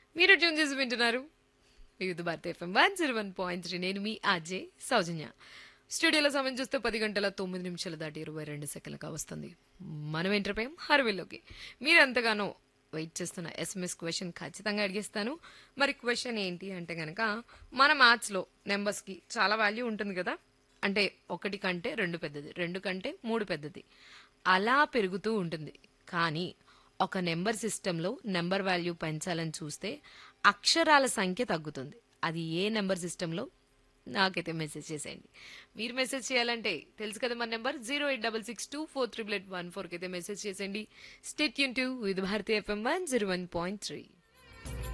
మీరు ట్యూన్ చేసి వింటున్నారు Vividh Bharati FM one zero one point three నేను మీ అజయ్ సౌజన్య స్టూడియోలో సమయం చూస్తే పది గంటల తొమ్మిది నిమిషాలు దాటి ఇరవై రెండు సెకండ్లుగా వస్తుంది మనం ఎంటర్పోయాం హర్విల్లోకి మీరు ఎంతగానో వెయిట్ చేస్తున్న ఎస్ఎంఎస్ క్వశ్చన్ ఖచ్చితంగా అడిగేస్తాను మరి క్వశ్చన్ ఏంటి అంటే కనుక మన మ్యాథ్స్లో నెంబర్స్కి చాలా వాల్యూ ఉంటుంది కదా అంటే ఒకటి కంటే రెండు పెద్దది రెండు కంటే మూడు పెద్దది అలా పెరుగుతూ ఉంటుంది కానీ ఒక నెంబర్ సిస్టంలో నెంబర్ వాల్యూ పెంచాలని చూస్తే అక్షరాల సంఖ్య తగ్గుతుంది అది ఏ నెంబర్ సిస్టంలో నాకైతే మెసేజ్ చేసేయండి మీరు మెసేజ్ చేయాలంటే తెలుసు కదా మన number zero eight double six two four triple eight one ఫోర్కి అయితే మెసేజ్ చేసేయండి స్టేట్ యూన్ to with Bharatiya FM one zero one point three